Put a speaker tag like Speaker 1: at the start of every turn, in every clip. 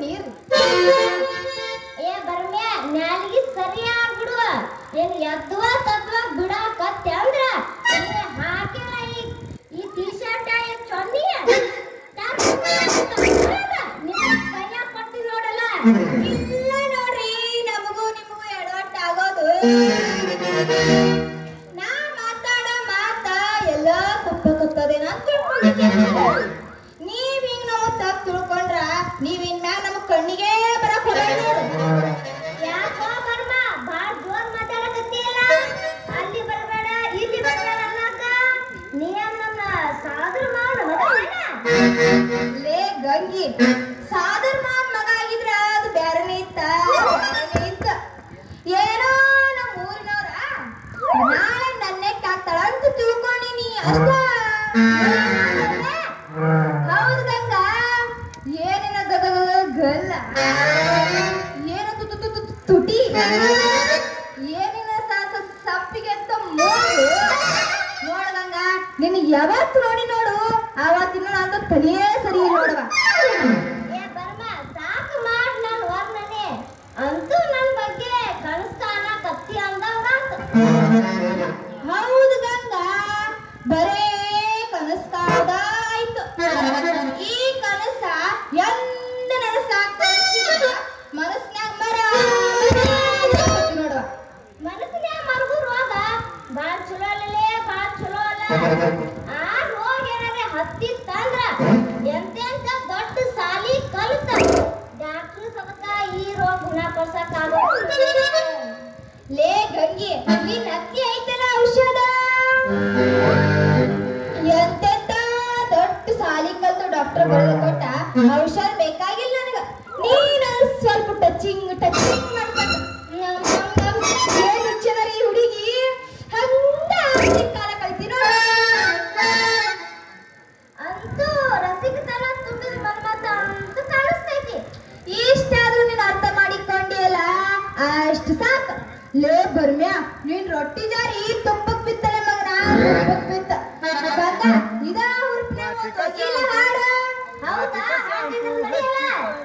Speaker 1: ನೀರು
Speaker 2: ಏ ಬರ್ಮ್ಯಾ ನ್ಯಾಲಿಗೆ ಸರಿ ಆಗ್ಬಿಡು ಏನ್ ಎದ್ದುವ ತದ್ವ ಬಿಡಾಕತ್ತೆ ಅಂದ್ರ ಏ ಹಾಕಿಲ್ಲ ಈ ಈ ಟಿ ಶರ್ಟ್ ಈ ಚೊನ್ನಿ ಕೈಯ ಕೊಡ್ತೀನಿ ನೋಡಲ್ಲ
Speaker 1: ಇಲ್ಲ ನೋಡ್ರಿ ನಮಗೂ ನಿಮಗೂ ಎಡವಟ್ಟ ಆಗೋದು ನಾ ಮಾತಾಡೋ ಮಾತ ಎಲ್ಲ ತಪ್ಪ ತಪ್ಪದೇನ ಅಂತ ತಿಳ್ಕೊಂಡಿದ್ದೀನಿ ನೀವ್ ಹಿಂಗ್ ನಾವು ತಪ್ಪು ತಿಳ್ಕೊಂಡ್ರ ನೀವ್ ಇನ್ಮ್ಯಾಗ ನಮ್ಮ ಕಣ್ಣಿಗೆ ಬರಕ್ ಹೋಗ್ಬೇಡಿ ನೋಡು
Speaker 2: ಯಾಕೋ ಬರ್ಮ ಬಾಳ್ ಜೋರ್ ಮಾತಾಡಕತ್ತೀಯಲ್ಲ ಅಲ್ಲಿ ಬರ್ಬೇಡ ಇಲ್ಲಿ ಬರ್ಬೇಡ ಅನ್ನಕ ನೀ ನಮ್ಮ ಸಾದ್ರ ಮಾವನ ಮಗನೇನ
Speaker 1: ಲೇ ಗಂಗಿ ಸಾದರ್ ಮಾನ್ ಮಗ ಆಗಿದ್ರ ಅದು ಬ್ಯಾರನೇ ಇತ್ತ ಬ್ಯಾರೆನೇ ಇತ್ತ ಏನೋ ನಮ್ಮ ಊರಿನವ್ರ ನಾಳೆ ನನ್ನೇ ಕಾಕ್ತಾಳ ಅಂತ ತಿಳ್ಕೊಂಡಿನಿ ಅಷ್ಟ ಹೌದು ಗಂಗಾ ಏನೇನ ಗಗ ಗಲ್ಲ ಏನು ತು ತು ತು ತು ತುಟಿ ಏನೇನ ಸಾಸ ಸಪ್ಪಿಗೆ ಅಂತ ಮೂಗು ನೋಡ ಗಂಗಾ ನಿನ್ ಯಾವತ್ತು ನೋಡಿ ನೋಡು ಆವತ್ತಿನ ಅಂತ ತಲೆಯೇ ಸರಿ ಇಲ್ಲ ನೋಡವ
Speaker 2: ಏ ಬರ್ಮ ಸಾಕು ಮಾಡ್ ನನ್ ವರ್ಣನೆ ಅಂತೂ ನನ್ ಬಗ್ಗೆ ಕಳಿಸ್ತಾನ ಕತ್ತಿ ಅಂದಂಗ
Speaker 1: ಹೌದು ಗಂಗಾ ಬರೇ ಕನಸ್ ಕಾಣೋದಾಯ್ತು ಈ ಕನಸ ಎಂದ ನನಸಾಕ ಮನಸ್ನ್ಯಾಗ ಮರ ನೋಡುವ
Speaker 2: ಮನಸ್ಸಿನ ಮರಗು ರೋಗ ಬಾಳ್ ಚಲೋ ಅಲ್ಲಲೇ ಬಾಳ್ ಚಲೋ ಅಲ್ಲ ಆ ರೋಗ ಏನಾರೆ ಹತ್ತಿತ್ತಂದ್ರ ಎಂತೆಂತ ದೊಡ್ಡ ಸಾಲಿ ಕಲಿತ ಡಾಕ್ಟ್ರು ಸಬಕ ಈ ರೋಗ ಗುಣಪಡಿಸಕ್
Speaker 1: ಲೇ ಗಂಗಿ ನಿನ್ ಅತ್ತಿ ಐತಲ್ಲ ಔಷಧ ಎಂತೆಂತ ದೊಡ್ಡ ಸಾಲಿ ಕಲ್ತು ಡಾಕ್ಟರ್ ಬರೆದು ಕೊಟ್ಟ ಔಷಧ ಬೇಕಾಗಿಲ್ಲ ನನಗ ನೀನು ಸ್ವಲ್ಪ ಟಚಿಂಗ್ ಟಚಿಂಗ್ ಮಾಡ್ಬೇಕು ನಮ್ ನಮ್ ನಮ್ ಏನ್ ಹುಚ್ಚದರಿ ಈ ಹುಡುಗಿ ಹಂಗ ಆಸ್ತಿ ಕಾಲ ಕಳ್ತಿ ನೋಡು
Speaker 2: ಅಂತೂ ರಸಿಕತನ ತುಂಬಿದ ಮನ್ಮತ ಅಂತ ಕಾಣಿಸ್ತೈತಿ
Speaker 1: ಇಷ್ಟಾದ್ರೂ ನೀನ್ ಅರ್ಥ ಮಾಡಿಕೊಂಡಿಯಲ್ಲ ಅಷ್ಟು ಸಾಕು ಲೇ ಬರ್ಮ್ಯಾ ನೀನ್ ರೊಟ್ಟಿ ಜಾರಿ ತುಪ್ಪಕ್ ಬಿತ್ತಲೆ ಮಗನ ತುಪ್ಪಕ್ ಬಿತ್ತ ಗಂಗಾ ಇದಾ ಹುರುಪ್ನ್ಯಾಗ ಒಂದ್ ಒಗಿಲ ಹಾಡ
Speaker 2: ಹೌದಾ ಹಾಗಿದ್ರೆ ನಡೆಯಲ್ಲ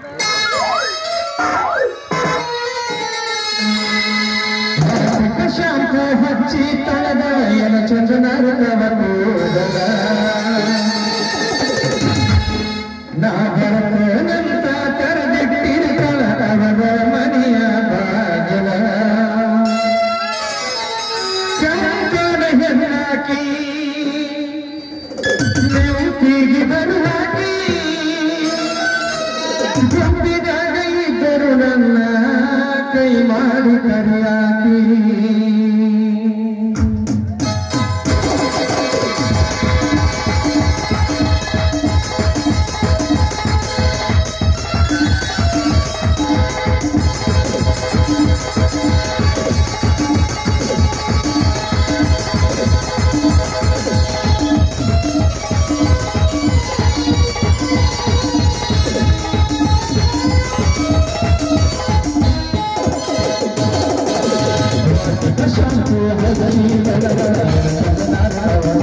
Speaker 3: ಶಾಂತ ಹಚ್ಚಿ ತಳದ ಎಲ ಚಂದನರಕವ ಕೂದಲ ನಾಗರಕನಂತ ತೆರೆದಿಟ್ಟಿರ್ತಾಳ ಅವರ ಮನೆಯ ಬಾಗಿಲ ಶಾಂತನ ಹೆಣ್ಣಾಕಿ ನೆನಪಿಗೆ ಬರುವಾಕಿ ಗುಂಪಿದಾಗ ಇದ್ದರು ನನ್ನ ಕೈ ಮಾಡಿ ಕರಿಯಾಕಿ ಶಾಂತಿ ಹದನಿ ಬೆಳಗಳ ಚಂದನರಕವ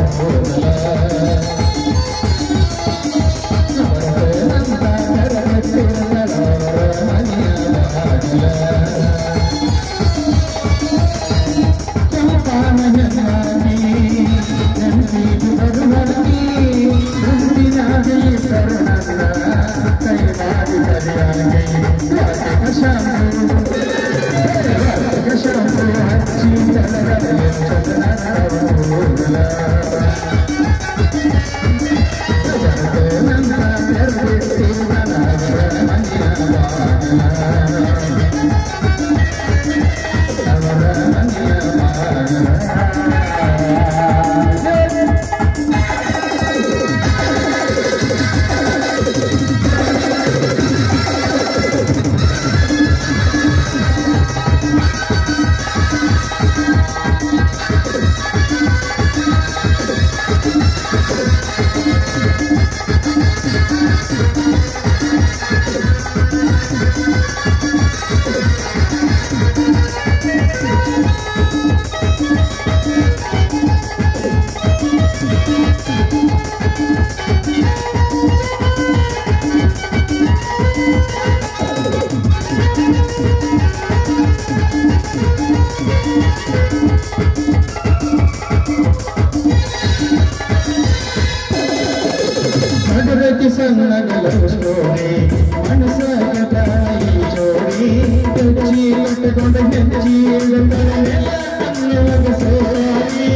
Speaker 3: ಸಣ್ಣಗ ಲವ್ ಸ್ಟೋರಿ ಮನಸ್ಸಾಗ ತಾಯಿ ಜೋಡಿ ಹೆಜ್ಜಿ ಕಟ್ಟಿಕೊಂಡ ಹೆಜ್ಜಿ ಅನ್ನುವಾಗ ಸೋರಿ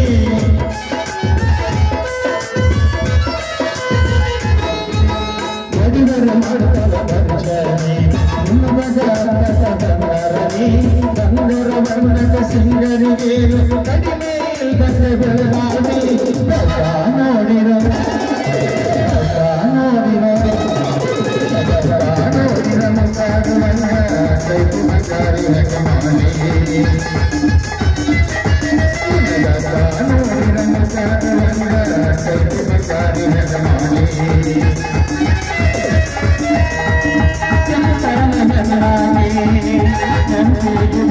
Speaker 3: ಒಡಿವರ ಮಾಡ್ತಾಳ ಪಂಚಮಿ ನಿಮ್ಮ ಮಗ ಬಂಗಾರನಿ ಬಂಗಾರ ಬಣ್ಣದ ಸಿಂಗರಿಗೆ ಕಡಿಮೆ ಇಲ್ಲದೆ ಬೆಳಗಾವಿ ಬೆಟ್ಟ ನೋಡಿರೋ ಬೆಟ್ಟ ನೋಡಿರೋ ಬೆಟ್ಟ ನೋಡಿರ ಮುಖಾಡು ಮನ್ನ ಕೈಕು ಮಕಾರಿ ಹೆಗಮಾನಿ ಬೆಟ್ಟ ನೋಡಿರ ಮುಖಾಡು ಮನ್ನ ಕೈಕು ಮಕಾರಿ ಹೆಗಮಾನಿ ಚಂಪರನ ಜಗರಾಗಿ